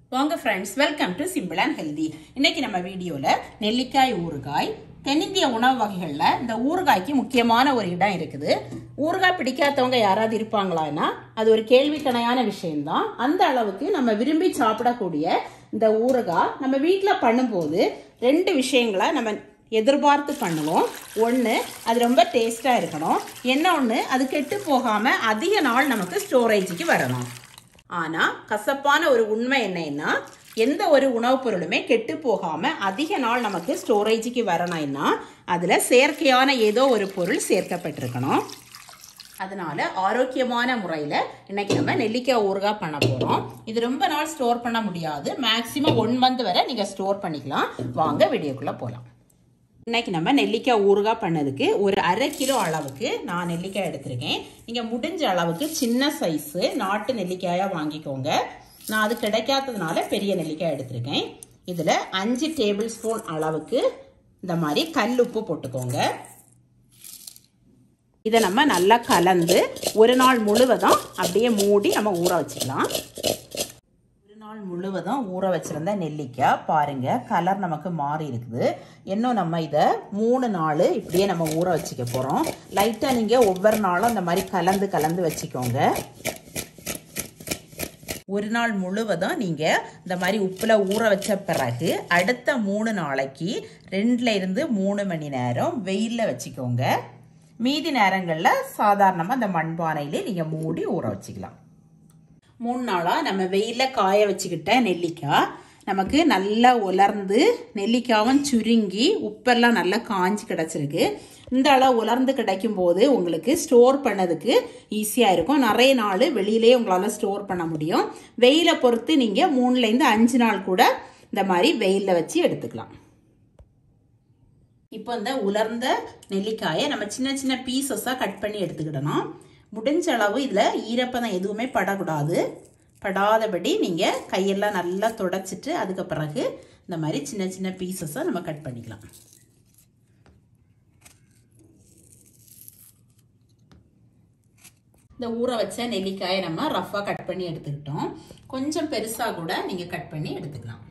வாங்க friends welcome to simple and healthy இன்னைக்கு நம்ம வீடியோவில் நெல்லிக்காய் ஊறுகாய் தென்னிந்திய உணவு வகைகளில் இந்த ஊறுகாய்க்கு முக்கியமான ஒரு இடம் இருக்குது ஊறுகாய் பிடிக்காதவங்க யாராவது இருப்பாங்களான்னா அது ஒரு கேள்விக்கணையான விஷயம்தான் அந்த அளவுக்கு நம்ம விரும்பி சாப்பிடக்கூடிய இந்த ஊறுகாய் நம்ம வீட்டில் பண்ணும்போது ரெண்டு விஷயங்களை நம்ம எதிர்பார்த்து பண்ணுவோம் ஒன்று அது ரொம்ப டேஸ்ட்டாக இருக்கணும் என்ன ஒன்று அது கெட்டு போகாமல் அதிக நாள் நமக்கு ஸ்டோரேஜுக்கு வரணும் ஆனால் கசப்பான ஒரு உண்மை என்னன்னா எந்த ஒரு உணவுப் பொருளுமே கெட்டு போகாமல் அதிக நாள் நமக்கு ஸ்டோரேஜுக்கு வரணும்னா அதில் செயற்கையான ஏதோ ஒரு பொருள் சேர்க்கப்பட்டிருக்கணும் அதனால ஆரோக்கியமான முறையில் இன்னைக்கு நம்ம நெல்லிக்காய் ஊறுகாய் பண்ண போகிறோம் இது ரொம்ப நாள் ஸ்டோர் பண்ண முடியாது மேக்ஸிமம் ஒன் மந்த் வரை நீங்கள் ஸ்டோர் பண்ணிக்கலாம் வாங்க வீடியோக்குள்ளே போகலாம் இன்னைக்கு நம்ம நெல்லிக்காய் ஊறுகாய் பண்ணதுக்கு ஒரு அரை கிலோ அளவுக்கு நான் நெல்லிக்காய் எடுத்திருக்கேன் நீங்கள் முடிஞ்ச அளவுக்கு சின்ன சைஸு நாட்டு நெல்லிக்காயாக வாங்கிக்கோங்க நான் அது கிடைக்காததுனால பெரிய நெல்லிக்காய் எடுத்திருக்கேன் இதில் அஞ்சு டேபிள் ஸ்பூன் அளவுக்கு இந்த மாதிரி கல் உப்பு போட்டுக்கோங்க இதை நம்ம நல்லா கலந்து ஒரு நாள் முழுவதும் அப்படியே மூடி நம்ம ஊற வச்சுக்கலாம் ஒரு நாள் முழுவதும் ஊற வச்சிருந்த நெல்லிக்காய் பாருங்க கலர் நமக்கு மாறி இருக்குது இன்னும் நம்ம இதை மூணு நாள் இப்படியே நம்ம ஊற வச்சுக்க போகிறோம் லைட்டாக நீங்கள் ஒவ்வொரு நாளும் இந்த மாதிரி கலந்து கலந்து வச்சுக்கோங்க ஒரு நாள் முழுவதும் நீங்கள் இந்த மாதிரி உப்பில் ஊற வச்ச பிறகு அடுத்த மூணு நாளைக்கு ரெண்டுல இருந்து மூணு மணி நேரம் வெயிலில் வச்சுக்கோங்க மீதி நேரங்களில் சாதாரணமாக அந்த மண்பானையிலே நீங்கள் மூடி ஊற வச்சுக்கலாம் மூணு நாளாக நம்ம வெயிலில் காய வச்சுக்கிட்ட நெல்லிக்காய் நமக்கு நல்லா உலர்ந்து நெல்லிக்காவும் சுருங்கி உப்பெல்லாம் நல்லா காஞ்சி கிடச்சிருக்கு இந்த அளவு உலர்ந்து கிடைக்கும் போது உங்களுக்கு ஸ்டோர் பண்ணதுக்கு ஈஸியாக இருக்கும் நிறைய நாள் வெளியிலே உங்களால் ஸ்டோர் பண்ண முடியும் வெயிலை பொறுத்து நீங்கள் மூணுலேருந்து அஞ்சு நாள் கூட இந்த மாதிரி வெயிலில் வச்சு எடுத்துக்கலாம் இப்போ இந்த உலர்ந்த நெல்லிக்காயை நம்ம சின்ன சின்ன பீசஸாக கட் பண்ணி எடுத்துக்கிடணும் முடிஞ்ச அளவு இதில் ஈரப்பதம் எதுவுமே படக்கூடாது படாதபடி நீங்கள் கையெல்லாம் நல்லா தொடச்சிட்டு அதுக்கு பிறகு இந்த மாதிரி சின்ன சின்ன பீசஸாக நம்ம கட் பண்ணிக்கலாம் இந்த ஊற வச்ச நெல்லிக்காயை நம்ம ரஃப்பாக கட் பண்ணி எடுத்துக்கிட்டோம் கொஞ்சம் பெருசாக கூட நீங்கள் கட் பண்ணி எடுத்துக்கலாம்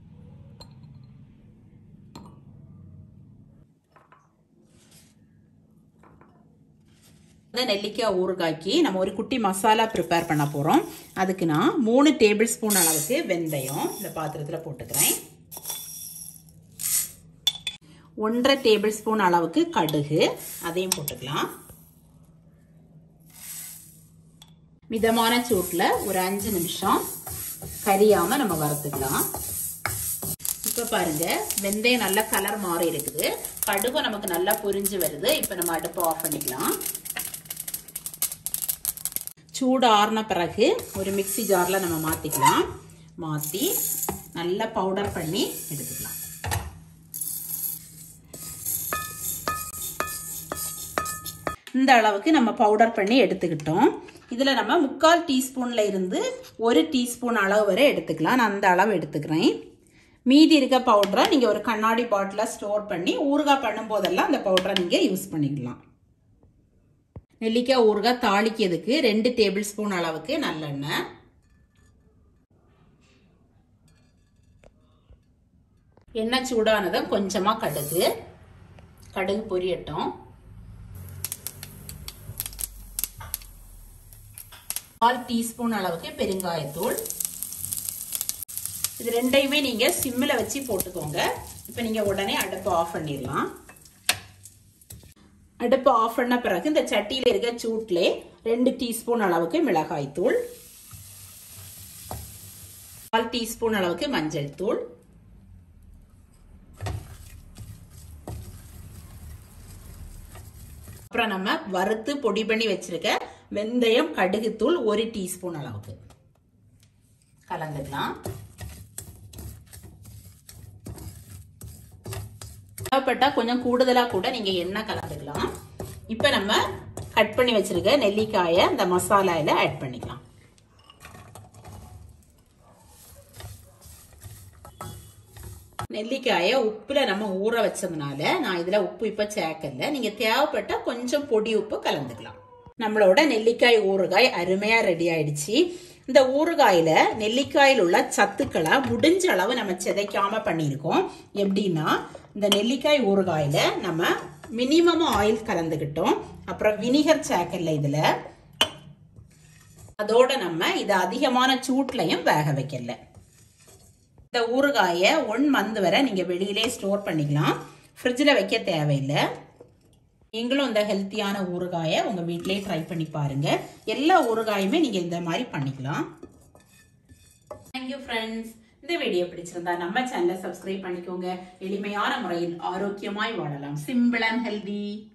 இந்த நெல்லிக்காய் ஊறுகாய்க்கு நம்ம ஒரு குட்டி மசாலா ப்ரிப்பேர் பண்ண போகிறோம் அதுக்கு நான் மூணு டேபிள் ஸ்பூன் அளவுக்கு வெந்தயம் இந்த பாத்திரத்தில் போட்டுக்கிறேன் ஒன்றரை டேபிள் ஸ்பூன் அளவுக்கு கடுகு அதையும் போட்டுக்கலாம் மிதமான சூட்டில் ஒரு அஞ்சு நிமிஷம் கரியாமல் நம்ம வறுத்துக்கலாம் இப்போ பாருங்க வெந்தயம் நல்ல கலர் மாறி இருக்குது கடுகு நமக்கு நல்லா பொரிஞ்சு வருது இப்போ நம்ம அடுப்பை ஆஃப் பண்ணிக்கலாம் சூடு ஆறின பிறகு ஒரு மிக்சி ஜாரில் நம்ம மாற்றிக்கலாம் மாற்றி நல்லா பவுடர் பண்ணி எடுத்துக்கலாம் இந்த அளவுக்கு நம்ம பவுடர் பண்ணி எடுத்துக்கிட்டோம் இதில் நம்ம முக்கால் டீஸ்பூனில் இருந்து ஒரு டீஸ்பூன் அளவு வரை எடுத்துக்கலாம் நான் அந்த அளவு எடுத்துக்கிறேன் மீதி இருக்க பவுடரை நீங்கள் ஒரு கண்ணாடி பாட்டிலில் ஸ்டோர் பண்ணி ஊறுகாய் பண்ணும்போதெல்லாம் அந்த பவுடரை நீங்கள் யூஸ் பண்ணிக்கலாம் நெல்லிக்காய் ஊறுகாய் தாளிக்கிறதுக்கு ரெண்டு டேபிள் ஸ்பூன் அளவுக்கு நல்லெண்ணெய் எண்ணெய் சூடானதும் கொஞ்சமாக கடுகு கடுகு பொரியட்டும் கால் டீஸ்பூன் அளவுக்கு பெருங்காயத்தூள் இது ரெண்டையுமே நீங்க சிம்மில் வச்சு போட்டுக்கோங்க இப்போ நீங்க உடனே அடுப்பை ஆஃப் பண்ணிடலாம் அடுப்பு ஆஃப் பண்ண பிறகு இந்த சட்டியில இருக்க சூட்லே ரெண்டு டீஸ்பூன் அளவுக்கு மிளகாய் தூள் கால் டீஸ்பூன் அளவுக்கு மஞ்சள் தூள் அப்புறம் நம்ம வறுத்து பொடி பண்ணி வச்சிருக்க வெந்தயம் கடுகு தூள் ஒரு டீஸ்பூன் அளவுக்கு கலந்துக்கலாம் தேவைப்பட்டா கொஞ்சம் கூடுதலா கூட நீங்க எண்ணெய் கலந்துக்கலாம் இப்ப நம்ம கட் பண்ணி வச்சிருக்க நெல்லிக்காயை இந்த மசாலாயில ஆட் பண்ணிக்கலாம் நெல்லிக்காயை உப்புல நம்ம ஊற வச்சதுனால நான் இதுல உப்பு இப்ப சேர்க்கல நீங்க தேவைப்பட்டா கொஞ்சம் பொடி உப்பு கலந்துக்கலாம் நம்மளோட நெல்லிக்காய் ஊறுகாய் அருமையா ரெடி ஆயிடுச்சு இந்த ஊறுகாயில நெல்லிக்காயில் உள்ள சத்துக்களை முடிஞ்ச அளவு நம்ம சிதைக்காம பண்ணியிருக்கோம் எப்படின்னா இந்த நெல்லிக்காய் ஊறுகாயில நம்ம மினிமம் ஆயில் கலந்துக்கிட்டோம் அப்புறம் வினிகர் சேர்க்கல இதுல அதோட நம்ம இதை அதிகமான சூட்லையும் வேக வைக்கல இந்த ஊறுகாயை ஒன் மந்த் வரை நீங்கள் வெளியிலே ஸ்டோர் பண்ணிக்கலாம் ஃப்ரிட்ஜில் வைக்க தேவையில்லை நீங்களும் இந்த ஹெல்த்தியான ஊறுகாயை உங்கள் வீட்டிலே ட்ரை பண்ணி பாருங்க எல்லா ஊறுகாயுமே நீங்கள் இந்த மாதிரி பண்ணிக்கலாம் தேங்க்யூ ஃப்ரெண்ட்ஸ் இந்த வீடியோ பிடிச்சிருந்தா நம்ம சேனலை சப்ஸ்கிரைப் பண்ணிக்கோங்க எளிமையான முறையில் ஆரோக்கியமாய் வாழலாம் சிம்பிள் அண்ட் ஹெல்தி